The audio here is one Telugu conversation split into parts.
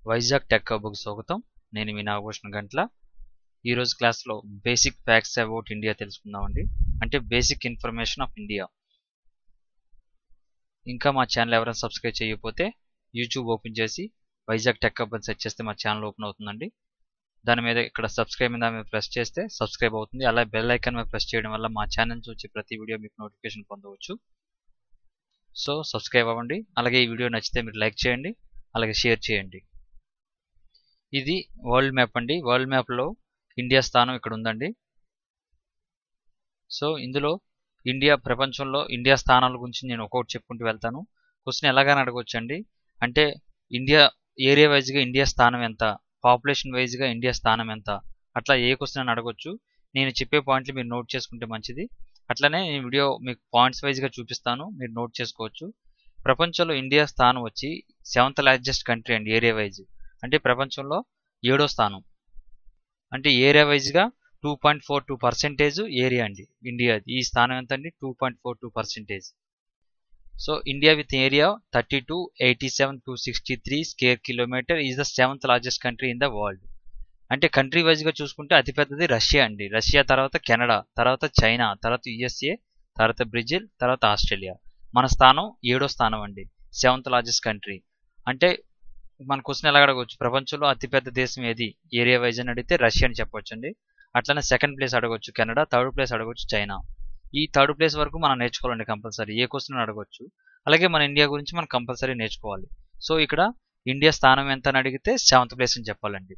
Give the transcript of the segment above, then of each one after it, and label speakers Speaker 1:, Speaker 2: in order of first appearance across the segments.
Speaker 1: వైజాగ్ టెక్ హబ్కు స్వాగతం నేను మీ నాగభూషణ్ గంట్ల ఈరోజు క్లాస్లో బేసిక్ ఫ్యాక్ట్స్ అబౌట్ ఇండియా తెలుసుకుందామండి అంటే బేసిక్ ఇన్ఫర్మేషన్ ఆఫ్ ఇండియా ఇంకా మా ఛానల్ ఎవరైనా సబ్స్క్రైబ్ చేయకపోతే యూట్యూబ్ ఓపెన్ చేసి వైజాగ్ టెక్ హబ్ అని సెర్చ్ చేస్తే మా ఛానల్ ఓపెన్ అవుతుందండి దాని మీద ఇక్కడ సబ్స్క్రైబ్ మీద మీద ప్రెస్ చేస్తే సబ్స్క్రైబ్ అవుతుంది అలా బెల్ ఐకాన్ మీద ప్రెస్ చేయడం వల్ల మా ఛానల్ నుంచి వచ్చే ప్రతి వీడియో మీకు నోటిఫికేషన్ పొందవచ్చు సో సబ్స్క్రైబ్ అవ్వండి అలాగే ఈ వీడియో నచ్చితే మీరు లైక్ చేయండి అలాగే షేర్ చేయండి ఇది వరల్డ్ మ్యాప్ అండి వరల్డ్ మ్యాప్లో ఇండియా స్థానం ఇక్కడ ఉందండి సో ఇందులో ఇండియా ప్రపంచంలో ఇండియా స్థానాల గురించి నేను ఒక్కొక్కటి చెప్పుకుంటూ వెళ్తాను క్వశ్చన్ ఎలాగని అడగవచ్చు అండి అంటే ఇండియా ఏరియా వైజ్గా ఇండియా స్థానం ఎంత పాపులేషన్ వైజ్గా ఇండియా స్థానం ఎంత అట్లా ఏ క్వశ్చన్ అని అడగొచ్చు నేను చెప్పే పాయింట్లు మీరు నోట్ చేసుకుంటే మంచిది అట్లనే ఈ వీడియో మీకు పాయింట్స్ వైజ్గా చూపిస్తాను మీరు నోట్ చేసుకోవచ్చు ప్రపంచంలో ఇండియా స్థానం వచ్చి సెవెంత్ లార్జెస్ట్ కంట్రీ అండి ఏరియా వైజ్ అంటే ప్రపంచంలో ఏడో స్థానం అంటే ఏరియా వైజ్గా two point four two percentage area అండి ఇండియా ఈ స్థానం ఎంత అండి two point four two percentage so India with area thirty two eighty seven two sixty three square kilometre is the seventh largest country in the world అంటే కంట్రీ వైజ్గా చూసుకుంటే అతిపెద్దది రష్యా అండి రష్యా తర్వాత కెనడా తర్వాత చైనా తర్వాత యుఎస్ఏ తర్వాత బ్రెజిల్ తర్వాత ఆస్ట్రేలియా మన స్థానం ఏడో స్థానం అండి సెవెంత్ లార్జెస్ట్ కంట్రీ అంటే మన క్వశ్చన్ ఎలా అడగవచ్చు ప్రపంచంలో అతిపెద్ద దేశం ఏది ఏరియా వైజ్ అని అడిగితే రష్యా అని చెప్పొచ్చు అండి అట్లనే సెకండ్ ప్లేస్ అడగవచ్చు కెనడా థర్డ్ ప్లేస్ అడగవచ్చు చైనా ఈ థర్డ్ ప్లేస్ వరకు మనం నేర్చుకోవాలండి కంపల్సరీ ఏ క్వశ్చన్ అడగవచ్చు అలాగే మన ఇండియా గురించి మనం కంపల్సరీ నేర్చుకోవాలి సో ఇక్కడ ఇండియా స్థానం ఎంత అని అడిగితే సెవెంత్ ప్లేస్ అని చెప్పాలండి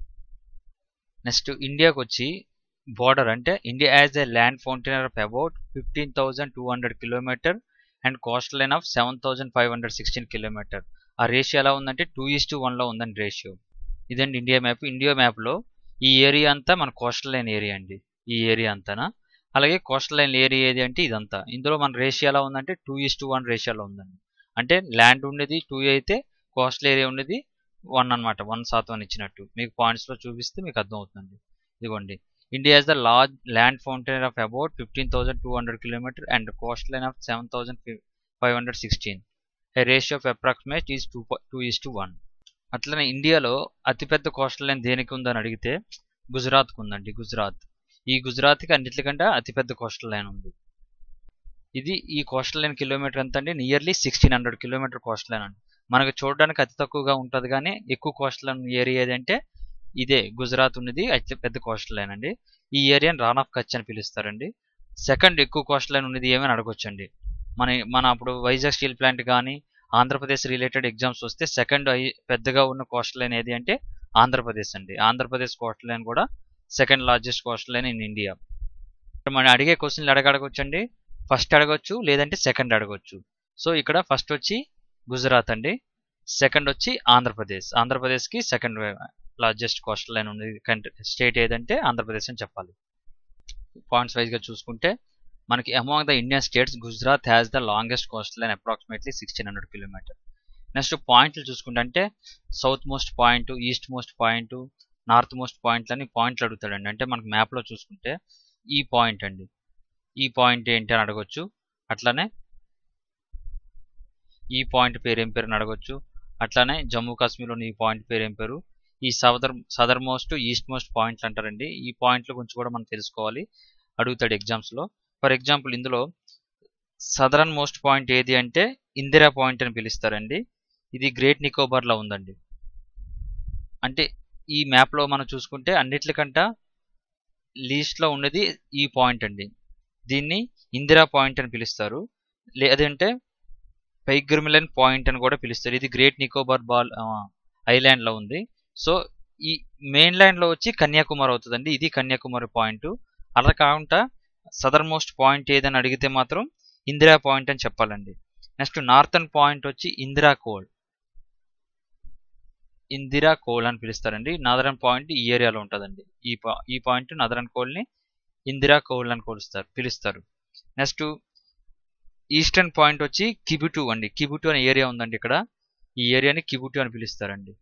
Speaker 1: నెక్స్ట్ ఇండియాకి వచ్చి బార్డర్ అంటే India as a land frontier of about fifteen thousand two hundred kilometre and coast line of seven thousand five hundred sixteen kilometre ఆ రేషియో ఎలా ఉందంటే టూ ఈస్ టు వన్లో ఉందండి రేషియో ఇదండి ఇండియా మ్యాప్ ఇండియా మ్యాప్లో ఈ ఏరియా అంతా మన కోస్టల్ లైన్ ఏరియా అండి ఈ ఏరియా అంతానా అలాగే కోస్టల్ లైన్ ఏరియా ఏది అంటే ఇదంతా ఇందులో మన రేషియో ఎలా ఉందంటే టూ ఈస్ టు వన్ రేషియోలో ఉందండి అంటే ల్యాండ్ ఉండేది టూ అయితే కోస్టల్ ఏరియా ఉండేది వన్ అనమాట వన్ శాతం అని ఇచ్చినట్టు మీకు పాయింట్స్లో చూపిస్తే మీకు అర్థమవుతుందండి ఇదిగోండి India is the large land frontier of about fifteen thousand two hundred kilometre and coast line of seven thousand five hundred sixteen a ratio of approximate is two two is to one అట్లనే ఇండియాలో అతిపెద్ద కోస్టల్ లైన్ దేనికి ఉందని అడిగితే గుజరాత్కు ఉందండి గుజరాత్ ఈ గుజరాత్కి అన్నిటికంటే అతిపెద్ద కోస్టల్ లైన్ ఉంది ఇది ఈ కోస్టల్ లైన్ కిలోమీటర్ ఎంత అండి nearly sixteen hundred kilometre coastal line అండి మనకు చూడడానికి అతి తక్కువగా ఉంటుంది కానీ ఎక్కువ కోస్టల్ లైన్ ఏరియా ఏదంటే ఇదే గుజరాత్ ఉన్నది అతి పెద్ద కోస్టల్ లైన్ అండి ఈ ఏరియాని రాన్ ఆఫ్ కచ్ అని పిలుస్తారండి సెకండ్ ఎక్కువ కోస్టల్ లైన్ ఉన్నది ఏమని అడగొచ్చండి మన మన అప్పుడు వైజాగ్ స్టీల్ ప్లాంట్ కానీ ఆంధ్రప్రదేశ్ రిలేటెడ్ ఎగ్జామ్స్ వస్తే సెకండ్ పెద్దగా ఉన్న కోస్టల్ లైన్ ఏది అంటే ఆంధ్రప్రదేశ్ అండి ఆంధ్రప్రదేశ్ కోస్టల్ లైన్ కూడా second largest coastal line in India మనం అడిగే క్వశ్చన్లు అడగడగొచ్చండి ఫస్ట్ అడగొచ్చు లేదంటే సెకండ్ అడగొచ్చు సో ఇక్కడ ఫస్ట్ వచ్చి గుజరాత్ అండి సెకండ్ వచ్చి ఆంధ్రప్రదేశ్ ఆంధ్రప్రదేశ్కి సెకండ్ లార్జెస్ట్ కోస్టల్ లైన్ ఉంది కంట్రీ స్టేట్ ఏదంటే ఆంధ్రప్రదేశ్ అని చెప్పాలి పాయింట్స్ వైజ్గా చూసుకుంటే మనకి among the Indian states Gujarat has the longest coastal line approximately sixteen hundred kilometre next పాయింట్లు చూసుకుంటే అంటే south most point east most point north most పాయింట్లు అని పాయింట్లు అడుగుతాడండి అంటే మనకు మ్యాప్లో చూసుకుంటే ఈ పాయింట్ అండి ఈ పాయింట్ ఏంటి అని అడగొచ్చు అట్లానే ఈ పాయింట్ పేరు ఏం పేరు అని అడగొచ్చు అట్లానే జమ్మూ కాశ్మీర్లోని ఈ పాయింట్ పేరు ఏం పేరు ఈ southern southern most east most పాయింట్లు అంటారండి ఈ పాయింట్ల గురించి కూడా మనం తెలుసుకోవాలి అడుగుతాడు ఎగ్జామ్స్లో ఫర్ ఎగ్జాంపుల్ ఇందులో సదరన్ మోస్ట్ పాయింట్ ఏది అంటే ఇందిరా పాయింట్ అని పిలుస్తారండి ఇది గ్రేట్ నికోబార్లో ఉందండి అంటే ఈ మ్యాప్లో మనం చూసుకుంటే అన్నిట్లకంట లీస్ట్లో ఉన్నది ఈ పాయింట్ అండి దీన్ని ఇందిరా పాయింట్ అని పిలుస్తారు లేదంటే పైగ్రిమిలన్ పాయింట్ అని కూడా పిలుస్తారు ఇది గ్రేట్ నికోబార్ బాల్ ఐలాండ్లో ఉంది సో ఈ మెయిన్ ల్యాండ్లో వచ్చి కన్యాకుమారి అవుతుందండి ఇది కన్యాకుమారి పాయింట్ అలా కాకుండా సదర్ మోస్ట్ పాయింట్ ఏదని అడిగితే మాత్రం ఇందిరా పాయింట్ అని చెప్పాలండి నెక్స్ట్ నార్థన్ పాయింట్ వచ్చి ఇందిరా కోల్ ఇందిరా కోల్ అని పిలుస్తారండి నాదరన్ పాయింట్ ఈ ఏరియాలో ఉంటుందండి ఈ ఈ పాయింట్ నాదరన్ కోల్ని ఇందిరా కోల్ అని కొలుస్తారు పిలుస్తారు నెక్స్ట్ ఈస్టర్న్ పాయింట్ వచ్చి కిబుటు అండి కిబుటు అనే ఏరియా ఉందండి ఇక్కడ ఈ ఏరియాని కిబుటు అని పిలుస్తారండి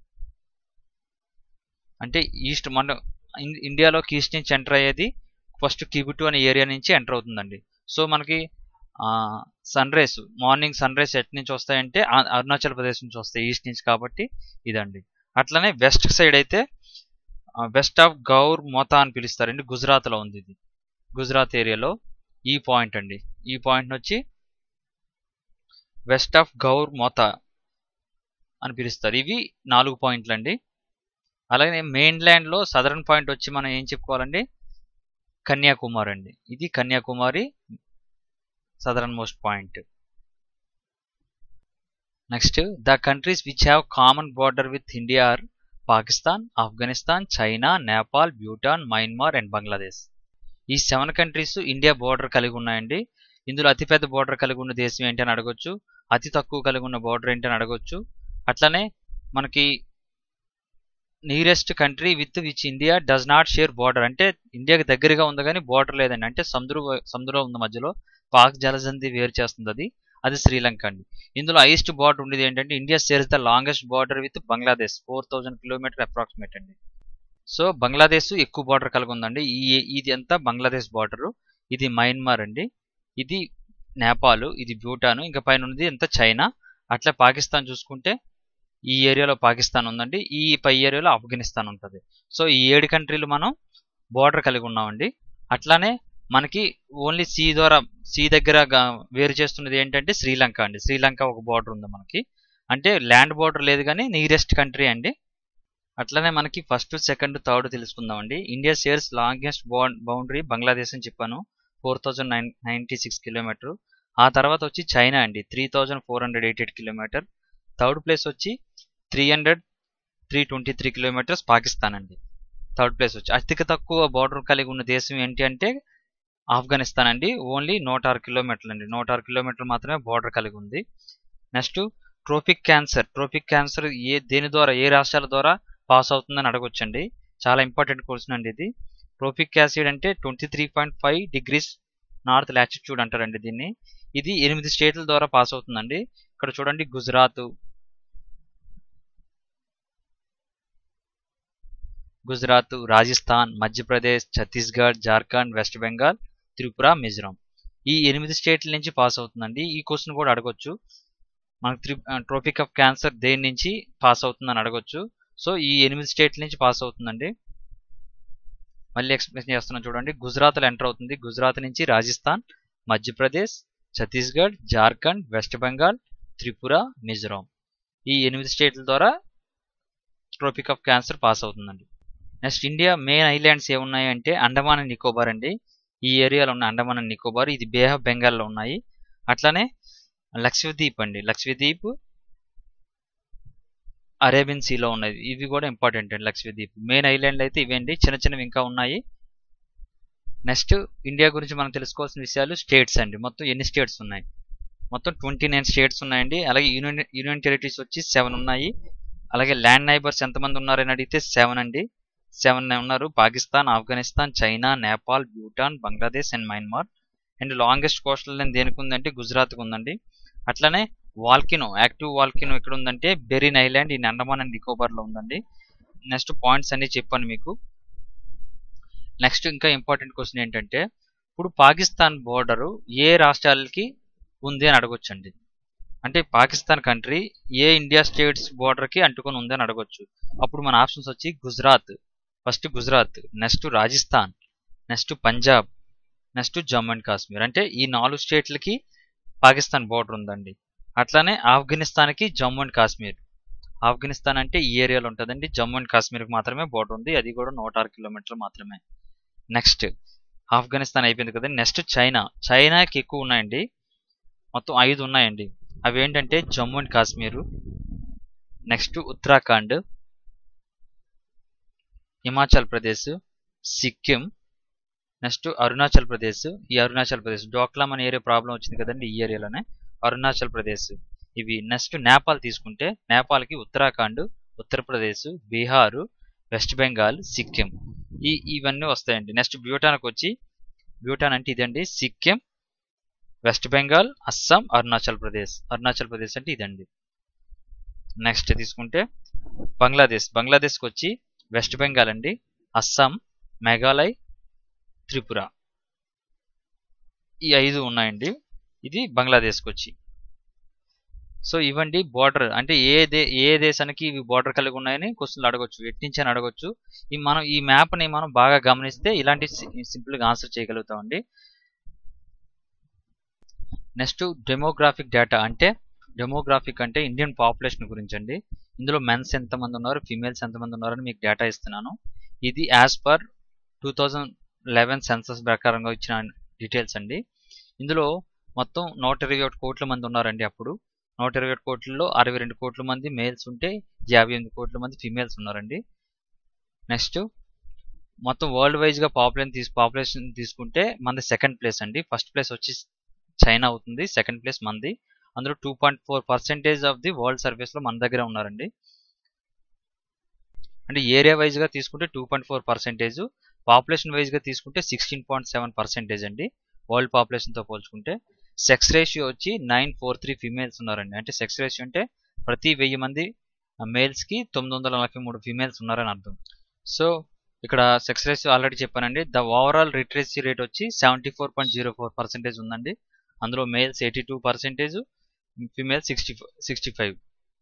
Speaker 1: అంటే ఈస్ట్ మన ఇండియాలోకి ఈస్ట్ నుంచి ఎంటర్ అయ్యేది ఫస్ట్ కిబుటు అనే ఏరియా నుంచి ఎంటర్ అవుతుందండి సో మనకి sunrise morning sunrise at నుంచి వస్తాయంటే అరుణాచల్ ప్రదేశ్ నుంచి వస్తాయి ఈస్ట్ నుంచి కాబట్టి ఇదండి అట్లనే వెస్ట్ సైడ్ అయితే వెస్ట్ ఆఫ్ గౌర్ మోతా అని పిలుస్తారండి గుజరాత్లో ఉంది ఇది గుజరాత్ ఏరియాలో ఈ పాయింట్ అండి ఈ పాయింట్ వచ్చి వెస్ట్ ఆఫ్ గౌర్ మోతా అని పిలుస్తారు ఇవి నాలుగు పాయింట్లు అండి అలాగే మెయిన్ ల్యాండ్లో సదరన్ పాయింట్ వచ్చి మనం ఏం చెప్పుకోవాలండి కన్యాకుమారి అండి ఇది Kanyakumari southern most point next the countries which have common border with India are Pakistan Afghanistan China Nepal Bhutan Myanmar and Bangladesh ఈ సెవెన్ కంట్రీస్ ఇండియా బోర్డర్ కలిగి ఉన్నాయండి ఇందులో అతిపెద్ద బోర్డర్ కలిగి ఉన్న దేశం ఏంటి అని అడగొచ్చు అతి తక్కువ కలిగి ఉన్న బోర్డర్ ఏంటి అని అడగొచ్చు అట్లనే మనకి nearest country with which India does not share border అంటే ఇండియాకి దగ్గరగా ఉంది కానీ బోర్డర్ లేదండి అంటే సముద్ర సముద్రం ఉంది మధ్యలో పాక్ జలసంధి వేరు చేస్తుంది అది అది శ్రీలంక అండి ఇందులో హైయెస్ట్ బార్డర్ ఉండేది ఏంటంటే India shares the longest border with Bangladesh four thousand kilometre approximate అండి సో బంగ్లాదేశ్ ఎక్కువ బార్డర్ కలిగి ఉందండి ఈ ఇది అంతా బంగ్లాదేశ్ బార్డర్ ఇది మయన్మార్ అండి ఇది నేపాల్ ఇది భూటాన్ ఇంకా పైన ఉన్నది అంతా చైనా అట్లా పాకిస్తాన్ చూసుకుంటే ఈ ఏరియాలో పాకిస్తాన్ ఉందండి ఈ పై ఏరియాలో ఆఫ్ఘనిస్తాన్ ఉంటుంది సో ఈ ఏడు కంట్రీలు మనం బార్డర్ కలిగి ఉన్నామండి అట్లానే మనకి ఓన్లీ సీ ద్వారా సీ దగ్గర వేరు చేస్తున్నది ఏంటంటే శ్రీలంక అండి శ్రీలంక ఒక బార్డర్ ఉంది మనకి అంటే ల్యాండ్ బార్డర్ లేదు కానీ నియరెస్ట్ కంట్రీ అండి అట్లనే మనకి ఫస్ట్ సెకండ్ థర్డ్ తెలుసుకుందామండి India shares longest boundary Bangladesh అని చెప్పాను four thousand nine ninety six kilometre ఆ తర్వాత వచ్చి చైనా అండి three thousand four hundred eighty eight kilometre third place వచ్చి three hundred three twenty three kilometres Pakistan అండి థర్డ్ ప్లేస్ వచ్చి అతిక తక్కువ బార్డర్ కలిగి ఉన్న దేశం ఏంటి అంటే ఆఫ్ఘనిస్తాన్ అండి ఓన్లీ నూట ఆరు కిలోమీటర్లు అండి నూట ఆరు కిలోమీటర్లు మాత్రమే బార్డర్ కలిగి ఉంది next tropic cancer tropic cancer ఏ దేని ద్వారా ఏ రాష్ట్రాల ద్వారా పాస్ అవుతుందని అడగొచ్చండి చాలా ఇంపార్టెంట్ క్వశ్చన్ అండి ఇది ట్రోపిక్ యాసిడ్ అంటే twenty three point five degrees north latitude అంటారండి దీన్ని ఇది ఎనిమిది స్టేట్ల ద్వారా పాస్ అవుతుందండి ఇక్కడ చూడండి గుజరాత్ గుజరాత్ రాజస్థాన్ మధ్యప్రదేశ్ ఛత్తీస్గఢ్ జార్ఖండ్ వెస్ట్ బెంగాల్ త్రిపుర మిజోరాం ఈ ఎనిమిది స్టేట్ల నుంచి పాస్ అవుతుందండి ఈ క్వశ్చన్ కూడా అడగొచ్చు మనకు త్రి ట్రోపిక్ ఆఫ్ క్యాన్సర్ దేని నుంచి పాస్ అవుతుందని అడగొచ్చు సో ఈ ఎనిమిది స్టేట్ల నుంచి పాస్ అవుతుందండి మళ్ళీ ఎక్స్ప్లెయిన్ చేస్తున్నాను చూడండి గుజరాత్లో ఎంటర్ అవుతుంది గుజరాత్ నుంచి రాజస్థాన్ మధ్యప్రదేశ్ ఛత్తీస్గఢ్ జార్ఖండ్ వెస్ట్ బెంగాల్ త్రిపుర మిజోరాం ఈ ఎనిమిది స్టేట్ల ద్వారా ట్రోపిక్ ఆఫ్ క్యాన్సర్ పాస్ అవుతుందండి నెక్స్ట్ ఇండియా మెయిన్ ఐలాండ్స్ ఏమున్నాయి అంటే అండమాన్ అండ్ నికోబార్ అండి ఈ ఏరియాలో ఉన్న అండమాన్ అండ్ నికోబార్ ఇది బే ఆఫ్ బెంగాల్లో ఉన్నాయి అట్లానే లక్షద్వీప్ అండి లక్షద్వీప్ అరేబియన్ సీలో ఉన్నది ఇవి కూడా ఇంపార్టెంట్ అండి లక్షద్వీప్ మెయిన్ ఐలాండ్లు అయితే ఇవేండి చిన్న చిన్నవి ఇంకా ఉన్నాయి నెక్స్ట్ ఇండియా గురించి మనం తెలుసుకోవాల్సిన విషయాలు స్టేట్స్ అండి మొత్తం ఎన్ని స్టేట్స్ ఉన్నాయి మొత్తం ట్వంటీ నైన్ స్టేట్స్ ఉన్నాయండి అలాగే యూనియన్ యూనియన్ టెరిటరీస్ వచ్చి సెవెన్ ఉన్నాయి అలాగే ల్యాండ్ నైబర్స్ ఎంతమంది ఉన్నారని అడిగితే సెవెన్ అండి సెవెన్ ఉన్నారు Pakistan Afghanistan China Nepal Bhutan Bangladesh and Myanmar and longest coastal line దేనికి ఉందంటే గుజరాత్కి ఉందండి అట్లనే వాల్కినో యాక్టివ్ వాల్కినో ఎక్కడ ఉందంటే బెరిన్ ఐలాండ్ ఈ అండమాన్ అండ్ నికోబార్లో ఉందండి నెక్స్ట్ పాయింట్స్ అన్ని చెప్పాను మీకు నెక్స్ట్ ఇంకా ఇంపార్టెంట్ క్వశ్చన్ ఏంటంటే ఇప్పుడు పాకిస్తాన్ బోర్డరు ఏ రాష్ట్రాలకి ఉంది అని అడగొచ్చండి అంటే పాకిస్తాన్ కంట్రీ ఏ ఇండియా స్టేట్స్ బోర్డర్కి అంటుకొని ఉంది అని అడగొచ్చు అప్పుడు మన ఆప్షన్స్ వచ్చి Gujarat first Gujarat next Rajasthan next Punjab next Jammu and Kashmir అంటే ఈ నాలుగు స్టేట్లకి పాకిస్తాన్ బోర్డర్ ఉందండి అట్లానే ఆఫ్ఘనిస్తాన్కి జమ్మూ అండ్ కాశ్మీర్ ఆఫ్ఘనిస్తాన్ అంటే ఈ ఏరియాలో ఉంటుందండి జమ్మూ అండ్ కాశ్మీర్కి మాత్రమే బోర్డర్ ఉంది అది కూడా నూట ఆరు కిలోమీటర్లు మాత్రమే నెక్స్ట్ ఆఫ్ఘనిస్తాన్ అయిపోయింది కదా నెక్స్ట్ చైనా చైనాకి ఎక్కువ ఉన్నాయండి మొత్తం ఐదు ఉన్నాయండి అవి ఏంటంటే Jammu and Kashmir next Uttarakhand Himachal Pradesh Sikkim next Arunachal Pradesh ఈ అరుణాచల్ ప్రదేశ్ డోక్లాం అనే ఏరియా ప్రాబ్లం వచ్చింది కదండి ఈ ఏరియాలోనే అరుణాచల్ ప్రదేశ్ ఇవి నెక్స్ట్ నేపాల్ తీసుకుంటే నేపాల్కి ఉత్తరాఖండ్ ఉత్తరప్రదేశ్ బీహారు వెస్ట్ బెంగాల్ సిక్కిం ఈ ఇవన్నీ వస్తాయండి నెక్స్ట్ భూటాన్కి వచ్చి భూటాన్ అంటే ఇదండి సిక్కిం వెస్ట్ బెంగాల్ అస్సాం అరుణాచల్ ప్రదేశ్ అరుణాచల్ ప్రదేశ్ అంటే ఇదండి నెక్స్ట్ తీసుకుంటే బంగ్లాదేశ్ బంగ్లాదేశ్కి వచ్చి వెస్ట్ బెంగాల్ అండి అస్సాం మేఘాలయ్ త్రిపుర ఈ ఐదు ఉన్నాయండి ఇది బంగ్లాదేశ్కి వచ్చి సో ఇవ్వండి బార్డర్ అంటే ఏ దే ఏ దేశానికి ఇవి బార్డర్ కలిగి ఉన్నాయని క్వశ్చన్లు అడగొచ్చు ఎట్నుంచి అని అడగొచ్చు ఈ మనం ఈ మ్యాప్ని మనం బాగా గమనిస్తే ఇలాంటి సింపుల్గా ఆన్సర్ చేయగలుగుతామండి నెక్స్ట్ డెమోగ్రాఫిక్ డేటా అంటే డెమోగ్రాఫిక్ అంటే ఇండియన్ పాపులేషన్ గురించి అండి ఇందులో మెన్స్ ఎంతమంది ఉన్నారు ఫీమేల్స్ ఎంతమంది ఉన్నారని మీకు డేటా ఇస్తున్నాను ఇది as per two thousand eleven census ప్రకారంగా ఇచ్చిన డీటెయిల్స్ అండి ఇందులో మొత్తం నూట ఇరవై ఒకటి కోట్ల మంది ఉన్నారండి అప్పుడు నూట ఇరవై ఒకటి కోట్లలో అరవై రెండు కోట్ల మంది మేల్స్ ఉంటే యాభై ఎనిమిది కోట్ల మంది ఫీమేల్స్ ఉన్నారండి నెక్స్ట్ మొత్తం వరల్డ్ వైజ్గా పాపులేషన్ తీసు పాపులేషన్ తీసుకుంటే మనది సెకండ్ ప్లేస్ అండి ఫస్ట్ ప్లేస్ వచ్చి చైనా అవుతుంది సెకండ్ ప్లేస్ మంది అందులో two point four percentage of the world సర్వీస్లో మన దగ్గర ఉన్నారండి అంటే ఏరియా వైజ్గా తీసుకుంటే two point four percentage population వైజ్గా తీసుకుంటే సిక్స్టీన్ పాయింట్ సెవెన్ పర్సెంటేజ్ అండి వరల్డ్ పాపులేషన్తో పోల్చుకుంటే సెక్స్ రేషియో వచ్చి నైన్ ఫోర్ త్రీ ఫీమేల్స్ ఉన్నారండి అంటే సెక్స్ రేషియో అంటే ప్రతి వెయ్యి మంది మేల్స్కి తొమ్మిది వందల నలభై మూడు ఫీమేల్స్ ఉన్నారని అర్థం సో ఇక్కడ సెక్స్ రేషియో ఆల్రెడీ చెప్పానండి ద ఓవరాల్ లిటరసీ రేట్ వచ్చి seventy four point zero four percentage ఉందండి అందులో males eighty two percentage female sixty sixty five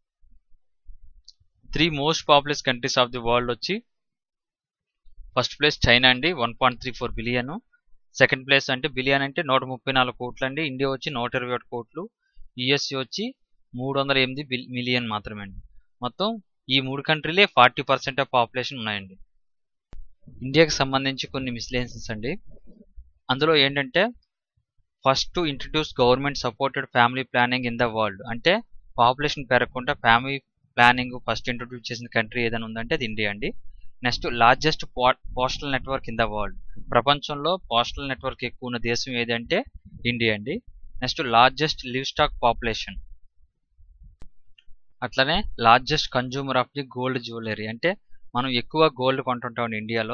Speaker 1: three most populous countries of the world వచ్చి ఫస్ట్ ప్లేస్ చైనా అండి one point three four billion second place అంటే బిలియన్ అంటే నూట ముప్పై నాలుగు కోట్లు అండి ఇండియా వచ్చి నూట ఇరవై ఒకటి కోట్లు యుఎస్ఏ వచ్చి మూడు వందల ఎనిమిది మిలియన్ మాత్రమే అండి మొత్తం ఈ మూడు కంట్రీలే ఫార్టీ పర్సెంట్ ఆఫ్ పాపులేషన్ ఉన్నాయండి ఇండియాకి సంబంధించి కొన్ని మిస్లేషన్స్ అండి అందులో ఏంటంటే first to introduce government supported family planning in the world అంటే పాపులేషన్ పెరగకుండా ఫ్యామిలీ ప్లానింగ్ ఫస్ట్ ఇంట్రడ్యూస్ చేసిన కంట్రీ ఏదైనా ఉందంటే అది ఇండియా అండి next largest postal network in the world ప్రపంచంలో పోస్టల్ నెట్వర్క్ ఎక్కువ ఉన్న దేశం ఏదంటే ఇండియా అండి next largest livestock population అట్లనే largest consumer of the gold jewellery అంటే మనం ఎక్కువ గోల్డ్ కొంటుంటాం ఇండియాలో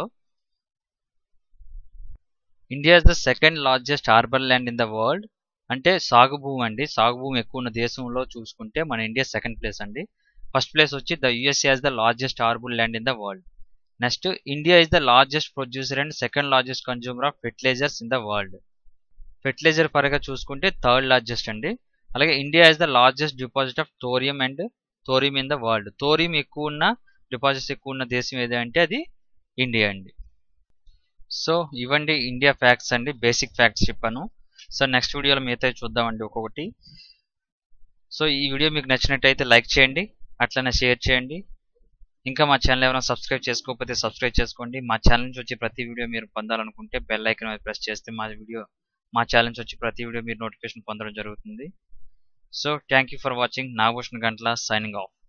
Speaker 1: India is the second largest arable land in the world అంటే సాగు భూమి అండి సాగు భూమి ఎక్కువ ఉన్న దేశంలో చూసుకుంటే మన ఇండియా సెకండ్ ప్లేస్ అండి ఫస్ట్ ప్లేస్ వచ్చి the USA the largest arable land in the world next India is the largest producer and second largest consumer of fertilisers in the world fertiliser పరంగా చూసుకుంటే థర్డ్ లార్జెస్ట్ అండి అలాగే India is the largest deposit of thorium and thorium in the world thorium ఎక్కువ ఉన్న డిపాజిట్స్ ఎక్కువ ఉన్న దేశం ఏదంటే అది ఇండియా అండి సో ఇవ్వండి ఇండియా ఫ్యాక్ట్స్ అండి బేసిక్ ఫ్యాక్ట్స్ చెప్పాను సో నెక్స్ట్ వీడియోలో మిగతా చూద్దామండి ఒక్కొక్కటి సో ఈ వీడియో మీకు నచ్చినట్టయితే లైక్ చేయండి అట్లనే షేర్ చేయండి ఇంకా మా ఛానల్ ఎవరైనా సబ్స్క్రైబ్ చేసుకోకపోతే సబ్స్క్రైబ్ చేసుకోండి మా ఛానల్ నుంచి వచ్చే ప్రతి వీడియో మీరు పొందాలనుకుంటే బెల్ ఐకన్ మీద ప్రెస్ చేస్తే మా వీడియో మా ఛానల్ నుంచి వచ్చి ప్రతి వీడియో మీరు నోటిఫికేషన్ పొందడం జరుగుతుంది so thank you for watching Nagabhushan గంటల సైనింగ్ ఆఫ్